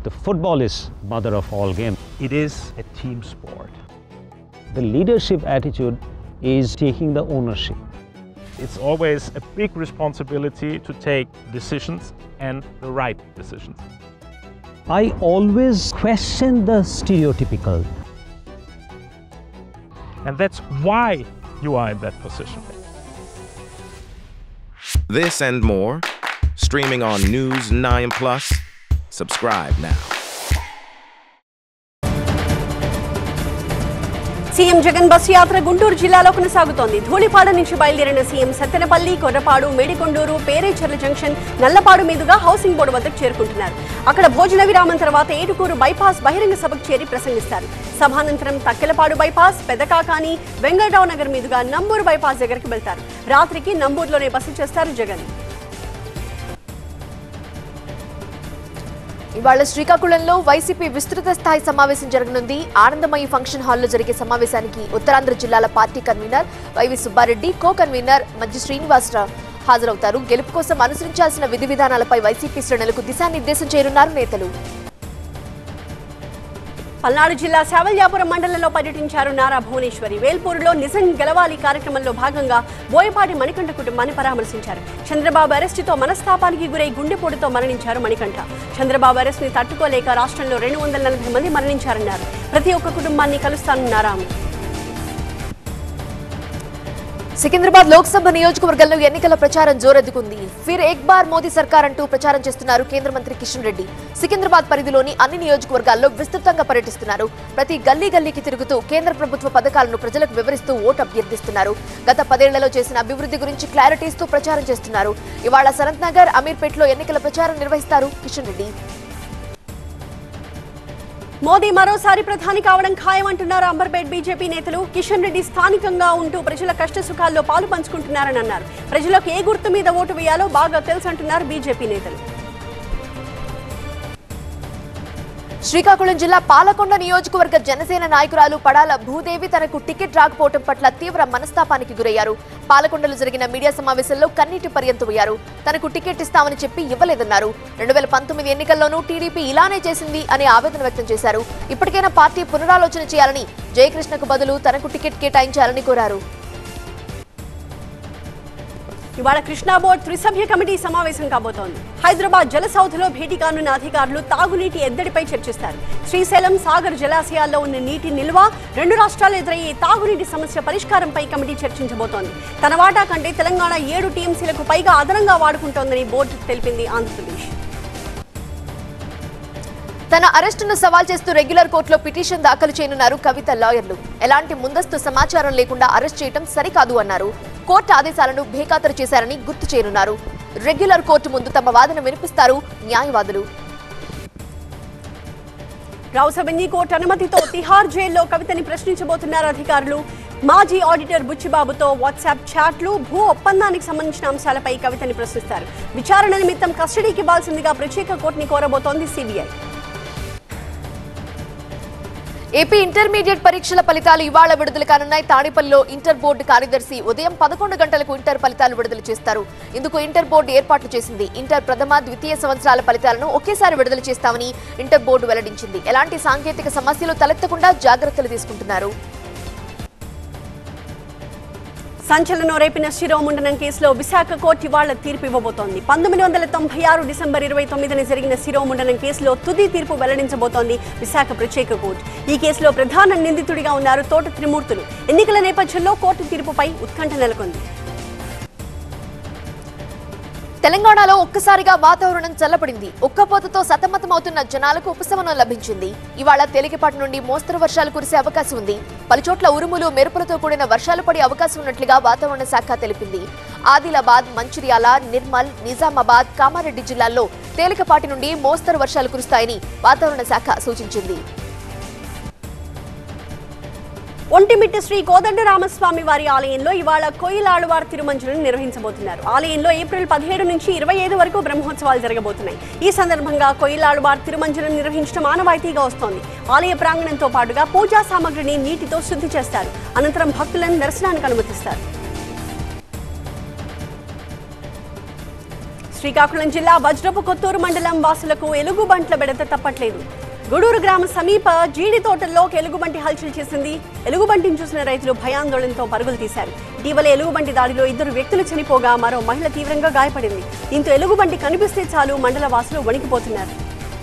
The football is mother of all games. It is a team sport. The leadership attitude is taking the ownership. It's always a big responsibility to take decisions and the right decisions. I always question the stereotypical. And that's why you are in that position. This and more, streaming on News 9 Plus. Subscribe now. CM Jagan bus యాత్ర గుంటూరు జిల్లాలో కొనసాగుతోంది ధూళిపాడ నుంచి బయలుదేరిన CM Sattenapalli Korrapadu Medikonduru Perecherla junction Nallapadu మీదుగా housing board వద్దకు చేరుకుంటున్నారు అక్కడ భోజన విరామం తర్వాత ఏటుకూరు బైపాస్ బహిరంగ సభకు చేరి ప్రసంగిస్తారు సభానంతరం తక్కెలపాడు బైపాస్ పెదకాకాని వెంగళరావు నగర్ మీదుగా నంబూరు బైపాస్ దగ్గరికి వెళ్తారు రాత్రికి నంబూరులోనే బస చేస్తారు జగన్ ఇవాళ శ్రీకాకుళంలో వైసీపీ విస్తృత స్థాయి సమావేశం జరగనుంది ఆనందమయ్య ఫంక్షన్ హాల్లో జరిగే సమావేశానికి ఉత్తరాంధ్ర జిల్లాల party convener YV Subba Reddy co convener మధ్య శ్రీనివాసరావు హాజరవుతారు గెలుపు కోసం అనుసరించాల్సిన విధి విధానాలపై వైసీపీ శ్రేణులకు దిశానిర్దేశం చేయనున్నారు నేతలు పల్నాడు జిల్లా శావల్యాపురం మండలంలో పర్యటించారు నారా భువనేశ్వరి వేల్పూరులో నిజం గెలవాలి కార్యక్రమంలో భాగంగా బోయపాటి మణికంఠ కుటుంబాన్ని పరామర్శించారు చంద్రబాబు అరెస్టుతో మనస్తాపానికి గురై గుండెపోటుతో మరణించారు మణికంఠ చంద్రబాబు అరెస్ట్ ని తట్టుకోలేక రాష్ట్రంలో రెండు వందల నలభై మంది మరణించారన్నారు ప్రతి ఒక్క కుటుంబాన్ని కలుస్తానన్నారు ఆమె సికింద్రాబాద్ లోక్సభ నియోజకవర్గంలో ఎన్నికల ప్రచారం జోరెద్దుకుంది ఫిర్ ఎక్ బార్ మోదీ సర్కార్ అంటూ ప్రచారం చేస్తున్నారు కేంద్ర మంత్రి కిషన్ రెడ్డి సికింద్రాబాద్ పరిధిలోని అన్ని నియోజకవర్గాల్లో విస్తృతంగా పర్యటిస్తున్నారు ప్రతి గల్లీ గల్లీకి తిరుగుతూ కేంద్ర ప్రభుత్వ పథకాలను ప్రజలకు వివరిస్తూ ఓటు అభ్యర్థిస్తున్నారు గత పదేళ్లలో చేసిన అభివృద్ధి గురించి క్లారిటీ ఇస్తూ ప్రచారం చేస్తున్నారు ఇవాళ సనత్ నగర్ అమీర్పేట్లో ఎన్నికల ప్రచారం నిర్వహిస్తారు కిషన్ రెడ్డి మోదీ మరోసారి ప్రధాని కావడం ఖాయమంటున్నారు అంబర్పేట్ బీజేపీ నేతలు కిషన్ రెడ్డి స్థానికంగా ఉంటూ ప్రజల కష్ట సుఖాల్లో పాలు పంచుకుంటున్నారని అన్నారు ప్రజలకు ఏ గుర్తు మీద ఓటు వేయాలో బాగా తెలుసంటున్నారు బీజేపీ నేతలు శ్రీకాకుళం జిల్లా పాలకొండ నియోజకవర్గ జనసేన నాయకురాలు పడాల భూదేవి తనకు టికెట్ రాకపోవడం పట్ల తీవ్ర మనస్తాపానికి గురయ్యారు పాలకొండలో జరిగిన మీడియా సమావేశంలో కన్నీటి పర్యంతమయ్యారు తనకు టికెట్ ఇస్తామని చెప్పి ఇవ్వలేదన్నారు రెండు వేల పంతొమ్మిది ఎన్నికల్లోనూ టీడీపీ ఇలానే చేసింది అనే ఆవేదన వ్యక్తం చేశారు ఇప్పటికైనా పార్టీ పునరాలోచన చేయాలని జయకృష్ణకు బదులు తనకు టికెట్ కేటాయించాలని కోరారు ఇవాళ కృష్ణా బోర్డు త్రిసభ్య కమిటీ సమావేశం కాబోతోంది హైదరాబాద్ జల సౌధలో భేటీ కానున్న అధికారులు తాగునీటి ఎద్దడిపై చర్చిస్తారు శ్రీశైలం సాగర్ జలాశయాల్లో ఉన్న నీటి నిల్వ రెండు రాష్ట్రాలు ఎదురయ్యే తాగునీటి సమస్య పరిష్కారంపై కమిటీ చర్చించబోతోంది తన వాటా కంటే తెలంగాణ ఏడు టీఎంసీలకు పైగా అదనంగా వాడుకుంటోందని బోర్డు తెలిపింది ఆంధ్రప్రదేశ్ తన అరెస్టును సవాల్ చేస్తూ రెగ్యులర్ కోర్టులో పిటిషన్ దాఖలు చేయనున్నారు కవిత లాయర్లు ఎలాంటి ముందస్తు సమాచారం లేకుండా అరెస్ట్ చేయడం సరికాదు అన్నారు కోర్టు ఆదేశాలను బేఖాతరు చేశారని గుర్తు చేయనున్నారు రెగ్యులర్ కోర్టు ముందు తమ వాదన వినిపిస్తారు న్యాయవాదులు రౌసబెంజీ కోర్టు అనుమతితో తిహార్ జైల్లో కవితని ప్రశ్నించబోతున్నారు అధికారులు మాజీ ఆడిటర్ బుచ్చిబాబుతో వాట్సాప్ చాట్లు భూ ఒప్పందానికి సంబంధించిన అంశాలపై కవితని ప్రశ్నిస్తారు విచారణ నిమిత్తం కస్టడీకి ఇవ్వాల్సిందిగా ప్రత్యేక కోర్టుని కోరబోతోంది సిబిఐ ఏపీ ఇంటర్మీడియట్ పరీక్షల ఫలితాలు ఇవాళ విడుదల కానున్నాయి తాడేపల్లిలో ఇంటర్ బోర్డు కార్యదర్శి ఉదయం పదకొండు గంటలకు ఇంటర్ ఫలితాలు విడుదల చేస్తారు ఇందుకు ఇంటర్ బోర్డు ఏర్పాట్లు చేసింది ఇంటర్ ప్రథమ ద్వితీయ సంవత్సరాల ఫలితాలను ఒకేసారి విడుదల చేస్తామని ఇంటర్ బోర్డు వెల్లడించింది ఎలాంటి సాంకేతిక సమస్యలు తలెత్తకుండా జాగ్రత్తలు తీసుకుంటున్నారు సంచలనం రేపిన శిరోముండనం కేసులో విశాఖ కోర్టు ఇవాళ తీర్పు ఇవ్వబోతోంది పంతొమ్మిది వందల తొంభై ఆరు డిసెంబర్ ఇరవై తొమ్మిదిన జరిగిన శిరోముండనం కేసులో తుది తీర్పు వెల్లడించబోతోంది విశాఖ ప్రత్యేక కోర్టు ఈ కేసులో ప్రధాన నిందితుడిగా ఉన్నారు తోట త్రిమూర్తులు ఎన్నికల నేపథ్యంలో కోర్టు తీర్పుపై ఉత్కంఠ నెలకొంది తెలంగాణలో ఒక్కసారిగా వాతావరణం చల్లబడింది ఉక్కపోతతో సతమతమవుతున్న జనాలకు ఉపశమనం లభించింది ఇవాళ తేలికపాటి నుండి మోస్తరు వర్షాలు కురిసే అవకాశం ఉంది పలుచోట్ల ఉరుములు మెరుపులతో కూడిన వర్షాలు పడే అవకాశం ఉన్నట్లుగా వాతావరణ శాఖ తెలిపింది ఆదిలాబాద్ మంచిర్యాల నిర్మల్ నిజామాబాద్ కామారెడ్డి జిల్లాల్లో తేలికపాటి నుండి మోస్తరు వర్షాలు కురుస్తాయని వాతావరణ శాఖ సూచించింది ఒంటిమిట్ట శ్రీ కోదండరామస్వామి వారి ఆలయంలో ఇవాళ కొయిలాడువార్ తిరుమంజులను నిర్వహించబోతున్నారు ఆలయంలో ఏప్రిల్ పదిహేడు నుంచి ఇరవై ఐదు వరకు బ్రహ్మోత్సవాలు జరగబోతున్నాయి ఈ సందర్భంగా కొయిలాడువార్ తిరుమంజులను నిర్వహించడం ఆనవాయితీగా వస్తోంది ఆలయ ప్రాంగణంతో పాటుగా పూజా సామగ్రిని నీటితో శుద్ధి చేస్తారు అనంతరం భక్తులను దర్శనానికి అనుమతిస్తారు శ్రీకాకుళం జిల్లా వజ్రపు కొత్తూరు మండలం వాసులకు ఎలుగుబంట్ల బెడత తప్పట్లేదు గూడూరు గ్రామ సమీప జీడి తోటల్లో ఒక ఎలుగుబంటి హల్చల్ చేసింది ఎలుగుబంటిని చూసిన రైతులు భయాందోళనతో పరుగులు తీశారు ఇటీవల ఎలుగుబంటి దాడిలో ఇద్దరు వ్యక్తులు చనిపోగా మరో మహిళ తీవ్రంగా గాయపడింది దీంతో ఎలుగుబంటి కనిపిస్తే చాలు మండల వాసులు వణికిపోతున్నారు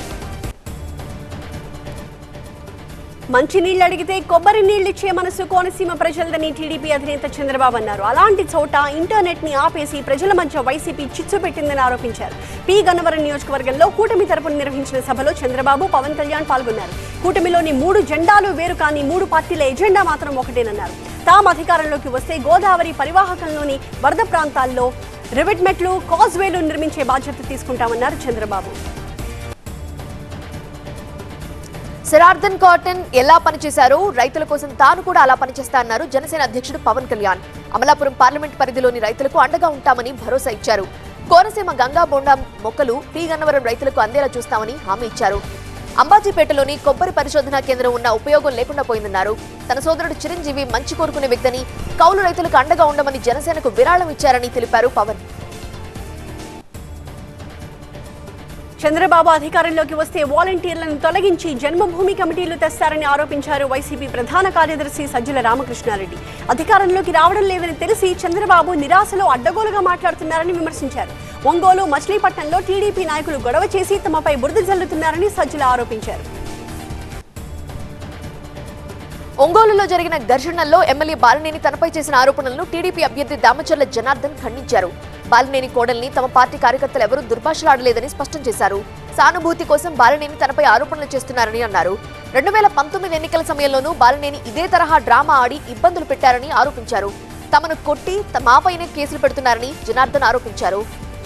మంచి నీళ్లు అడిగితే కొబ్బరి నీళ్లు ఇచ్చే మనసు కోనసీమ ప్రజలదని టీడీపీ అధినేత చంద్రబాబు అన్నారు అలాంటి చోట ఇంటర్నెట్ ని ఆపేసి ప్రజల మధ్య వైసీపీ చిచ్చు పెట్టిందని ఆరోపించారు పి గన్నవరం నియోజకవర్గంలో కూటమి తరపున నిర్వహించిన సభలో చంద్రబాబు పవన్ కళ్యాణ్ పాల్గొన్నారు కూటమిలోని మూడు జెండాలు వేరు కానీ మూడు పార్టీల ఎజెండా మాత్రం ఒకటేనన్నారు తాము అధికారంలోకి వస్తే గోదావరి పరివాహకంలోని వరద ప్రాంతాల్లో రివిట్మెట్లు కాజ్వేలు నిర్మించే బాధ్యత తీసుకుంటామన్నారు చంద్రబాబు సిరార్థన్ కాటన్ ఎలా పనిచేశారో రైతుల కోసం తాను కూడా అలా పనిచేస్తా అన్నారు జనసేన అధ్యక్షుడు పవన్ కళ్యాణ్ అమలాపురం పార్లమెంట్ పరిధిలోని రైతులకు అండగా ఉంటామని భరోసా ఇచ్చారు కోనసీమ గంగా బొండా మొక్కలు పి గన్నవరం రైతులకు అందేలా చూస్తామని హామీ ఇచ్చారు అంబాజీపేటలోని కొబ్బరి పరిశోధనా కేంద్రం ఉన్న ఉపయోగం లేకుండా పోయిందన్నారు తన సోదరుడు చిరంజీవి మంచి కోరుకునే వ్యక్తిని కౌలు రైతులకు అండగా ఉండమని జనసేనకు విరాళం ఇచ్చారని తెలిపారు పవన్ చంద్రబాబు అధికారంలోకి వస్తే వాలంటీర్లను తొలగించి జన్మభూమి కమిటీలు తెస్తారని ఆరోపించారు వైసీపీ ప్రధాన కార్యదర్శి సజ్జల రామకృష్ణారెడ్డి అధికారంలోకి రావడం లేదని తెలిసి చంద్రబాబు నిరాశలో అడ్డగోలుగా మాట్లాడుతున్నారని విమర్శించారు ఒంగోలు మచిలీపట్నంలో టీడీపీ నాయకులు గొడవ చేసి తమపై బురద జల్లుతున్నారని సజ్జల ఆరోపించారు ఒంగోలులో జరిగిన ఘర్షణల్లో ఎమ్మెల్యే బాలినేని తనపై చేసిన ఆరోపణలను టీడీపీ అభ్యర్థి దామచర్ల జనార్దన్ ఖండించారు బాలినేని కోడల్ని తమ పార్టీ కార్యకర్తలు ఎవరూ దుర్భాషలాడలేదని స్పష్టం చేశారు సానుభూతి కోసం బాలినేని తనపై ఆరోపణలు చేస్తున్నారని అన్నారు రెండు వేల పంతొమ్మిది ఎన్నికల సమయంలోనూ బాలినేని ఇదే తరహా డ్రామా ఆడి ఇబ్బందులు పెట్టారని ఆరోపించారు తమను కొట్టి త- మాపైనే కేసులు పెడుతున్నారని జనార్దన్ ఆరోపించారు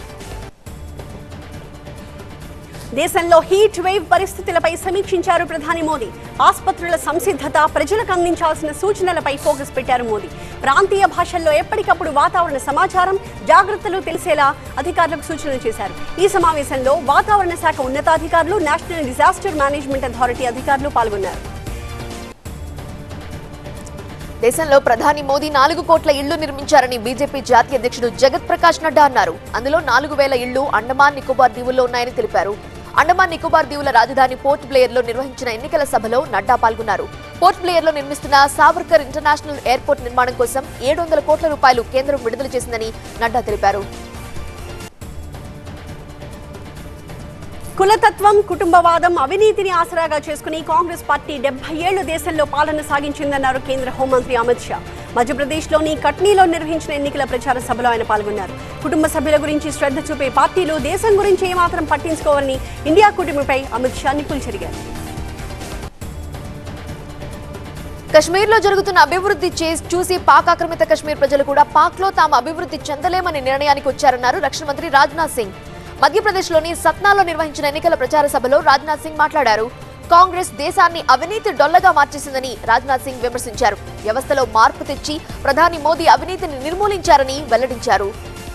దేశంలో హీట్ వేవ్ పరిస్థితులపై సమీక్షించారు ప్రధాని మోదీ ఆసుపత్రుల సంసిద్ధత ప్రజలకు అందించాల్సిన సూచనలపై ఫోకస్ పెట్టారు మోదీ ప్రాంతీయ భాషల్లో ఎప్పటికప్పుడు వాతావరణ సమాచారం జాగ్రత్తలు తెలిసేలా అధికారులకు సూచనలు చేశారు ఈ సమావేశంలో వాతావరణ శాఖ ఉన్నతాధికారులు నేషనల్ డిజాస్టర్ మేనేజ్మెంట్ అథారిటీ అధికారులు పాల్గొన్నారు దేశంలో ప్రధాని మోదీ నాలుగు కోట్ల ఇళ్లు నిర్మించారని బీజేపీ జాతీయ అధ్యక్షుడు జగత్ ప్రకాష్ నడ్డా అన్నారు అందులో నాలుగు వేల ఇళ్లు అండమాన్ నికోబార్ దీవుల్లో ఉన్నాయని తెలిపారు అండమాన్ నికోబార్ దీవుల రాజధాని పోర్ట్ బ్లేయర్ లో నిర్వహించిన ఎన్నికల సభలో నడ్డా పాల్గొన్నారు పోర్ట్ బ్లేయర్ లో నిర్మిస్తున్న సావర్కర్ ఇంటర్నేషనల్ ఎయిర్పోర్ట్ నిర్మాణం కోసం ఏడు వందల కోట్ల రూపాయలు కేంద్రం విడుదల చేసిందని నడ్డా తెలిపారు కులతత్వం కుటుంబవాదం అవినీతిని ఆసరాగా చేసుకుని కాంగ్రెస్ పార్టీ డెబ్బై ఏళ్లు దేశంలో పాలన సాగించిందన్నారు కేంద్ర హోంమంత్రి అమిత్ షా మధ్యప్రదేశ్లోని కట్నీలో నిర్వహించిన ఎన్నికల ప్రచార సభలో ఆయన పాల్గొన్నారు కుటుంబ సభ్యుల గురించి శ్రద్ధ చూపే పార్టీలు దేశం గురించి ఏమాత్రం పట్టించుకోవని ఇండియా కూటమిపై అమిత్ షా నిప్పులు చెరిగారు కశ్మీర్ లో జరుగుతున్న అభివృద్ధి చే- చూసి పాక్ ఆక్రమిత కశ్మీర్ ప్రజలు కూడా పాక్ లో తాము అభివృద్ధి చెందలేమని నిర్ణయానికి వచ్చారన్నారు రక్షణ మంత్రి రాజ్నాథ్ సింగ్ మధ్యప్రదేశ్లోని సత్నాలో నిర్వహించిన ఎన్నికల ప్రచార సభలో రాజ్నాథ్ సింగ్ మాట్లాడారు కాంగ్రెస్ దేశాన్ని అవినీతి డొల్లగా మార్చేసిందని రాజ్నాథ్ సింగ్ విమర్శించారు వ్యవస్థలో మార్పు తెచ్చి ప్రధాని మోదీ అవినీతిని నిర్మూలించారని వెల్లడించారు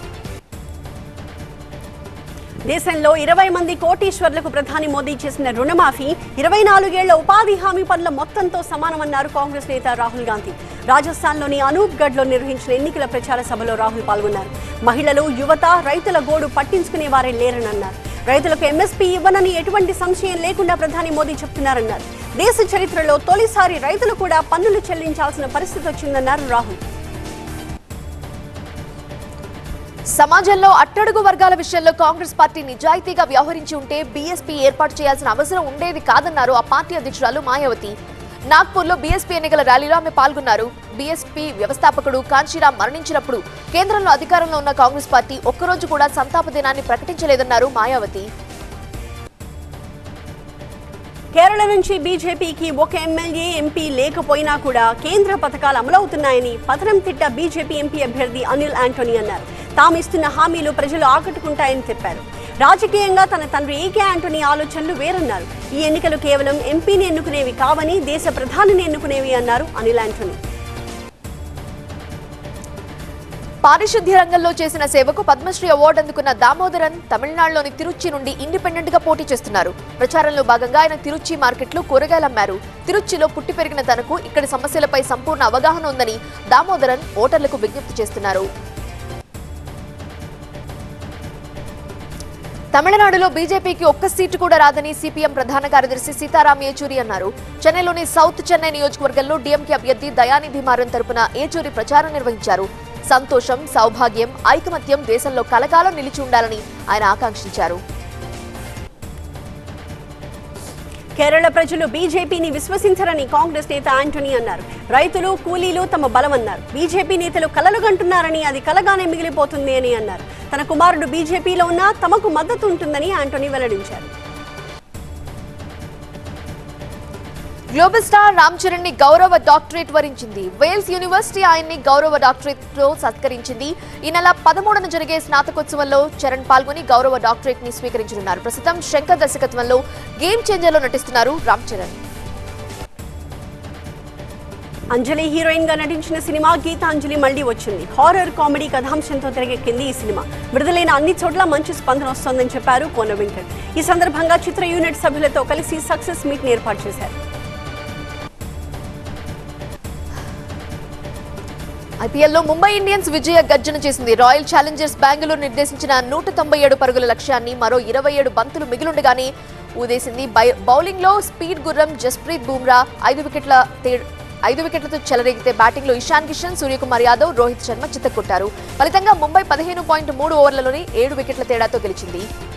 దేశంలో ఇరవై మంది కోటీశ్వర్లకు ప్రధాని మోదీ చేసిన రుణమాఫీ ఇరవై నాలుగేళ్ల ఉపాధి హామీ పనుల మొత్తంతో సమానమన్నారు కాంగ్రెస్ నేత రాహుల్ గాంధీ రాజస్థాన్లోని అనూప్గఢ్ లో నిర్వహించిన ఎన్నికల ప్రచార సభలో రాహుల్ పాల్గొన్నారు మహిళలు యువత రైతుల గోడు పట్టించుకునే వారే లేరని అన్నారు రైతులకు ఎంఎస్పీ ఇవ్వనని ఎటువంటి సంశయం లేకుండా ప్రధాని మోదీ చెప్తున్నారన్నారు దేశ చరిత్రలో తొలిసారి రైతులు కూడా పన్నులు చెల్లించాల్సిన పరిస్థితి వచ్చిందన్నారు రాహుల్ సమాజంలో అట్టడుగు వర్గాల విషయంలో కాంగ్రెస్ పార్టీ నిజాయితీగా వ్యవహరించి ఉంటే బీఎస్పీ ఏర్పాటు చేయాల్సిన అవసరం ఉండేది కాదన్నారు ఆ పార్టీ అధ్యక్షురాలు మాయావతి నాగ్పూర్లో బీఎస్పీ ఎన్నికల ర్యాలీలో ఆమె పాల్గొన్నారు బీఎస్పీ వ్యవస్థాపకుడు కాంశీరామ్ మరణించినప్పుడు కేంద్రంలో అధికారంలో ఉన్న కాంగ్రెస్ పార్టీ ఒక్కరోజు కూడా సంతాప దినాన్ని ప్రకటించలేదన్నారు మాయావతి కేరళ నుంచి బీజేపీకి ఒక ఎమ్మెల్యే ఎంపీ లేకపోయినా కూడా కేంద్ర పథకాలు అమలవుతున్నాయని పతనంతిట్ట బీజేపీ ఎంపీ అభ్యర్థి అనిల్ యాంటోనీ అన్నారు తాము ఇస్తున్న హామీలు ప్రజలు ఆకట్టుకుంటాయని చెప్పారు రాజకీయంగా తన తండ్రి ఏకే యాంటోనీ ఆలోచనలు వేరన్నారు ఈ ఎన్నికలు కేవలం ఎంపీని ఎన్నుకునేవి కావని దేశ ప్రధానిని ఎన్నుకునేవి అన్నారు అనిల్ యాంటోనీ పారిశుద్ధ్య రంగంలో చేసిన సేవకు పద్మశ్రీ అవార్డు అందుకున్న దామోదరన్ తమిళనాడులోని తిరుచి నుండి ఇండిపెండెంట్ గా పోటీ చేస్తున్నారు ప్రచారంలో భాగంగా ఆయన తిరుచి మార్కెట్లో కూరగాయలు అమ్మారు తిరుచిలో పుట్టి పెరిగిన తనకు ఇక్కడి సమస్యలపై సంపూర్ణ అవగాహన ఉందని దామోదరన్ ఓటర్లకు విజ్ఞప్తి చేస్తున్నారు తమిళనాడులో బీజేపీకి ఒక్క సీటు కూడా రాదని సిపిఎం ప్రధాన కార్యదర్శి సీతారాం ఏచూరి అన్నారు చెన్నైలోని సౌత్ చెన్నై నియోజకవర్గంలో డీఎంకే అభ్యర్థి దయానిధి మారన్ తరపున ఏచూరి ప్రచారం నిర్వహించారు సంతోషం సౌభాగ్యం ఐకమత్యం దేశంలో కలకాలం నిలిచి ఉండాలని ఆయన ఆకాంక్షించారు కేరళ ప్రజలు బీజేపీని విశ్వసించరని కాంగ్రెస్ నేత ఆంటోనీ అన్నారు రైతులు కూలీలు తమ బలమన్నారు బీజేపీ నేతలు కలలుగంటున్నారని అది కలగానే మిగిలిపోతుంది అని అన్నారు తన కుమారుడు బీజేపీలో ఉన్నా తమకు మద్దతు ఉంటుందని ఆంటోనీ వెల్లడించారు గ్లోబల్ స్టార్ రామ్ చరణ్ ని గౌరవ డాక్టరేట్ వరించింది వేల్స్ యూనివర్సిటీ ఆయన్ని గౌరవ డాక్టరేట్ తో సత్కరించింది ఈ నెల పదమూడున జరిగే స్నాతకోత్సవంలో చరణ్ పాల్గొని గౌరవ డాక్టరేట్ ని స్వీకరించనున్నారు ప్రస్తుతం శంకర్ దర్శకత్వంలో గేమ్ చేంజర్ లో నటిస్తున్నారు రామ్ చరణ్ అంజలి హీరోయిన్ గా నటించిన సినిమా గీతాంజలి మళ్లీ వచ్చింది హారర్ కామెడీ కథాంశంతో తెరకెక్కింది ఈ సినిమా విడుదలైన అన్ని చోట్ల మంచి స్పందన వస్తోందని చెప్పారు కోన వెంకట్ ఈ సందర్భంగా చిత్ర యూనిట్ సభ్యులతో కలిసి సక్సెస్ మీట్ ని ఏర్పాటు చేశారు ఐపీఎల్లో ముంబై ఇండియన్స్ విజయ గర్జన చేసింది రాయల్ ఛాలెంజర్స్ బెంగళూరు నిర్దేశించిన నూట తొంభై ఏడు పరుగుల లక్ష్యాన్ని మరో ఇరవై ఏడు బంతులు మిగిలుండగానే ఊదేసింది బై- బౌలింగ్లో స్పీడ్ గుర్రం జస్ప్రీత్ బూమ్రా ఐదు వికెట్ల తే- ఐదు వికెట్లతో చెలరేగితే బ్యాటింగ్లో ఇషాన్ కిషన్ సూర్యకుమార్ యాదవ్ రోహిత్ శర్మ చిత్తకొట్టారు ఫలితంగా ముంబై పదిహేను పాయింట్ మూడు ఓవర్లలోనే ఏడు వికెట్ల తేడాతో గెలిచింది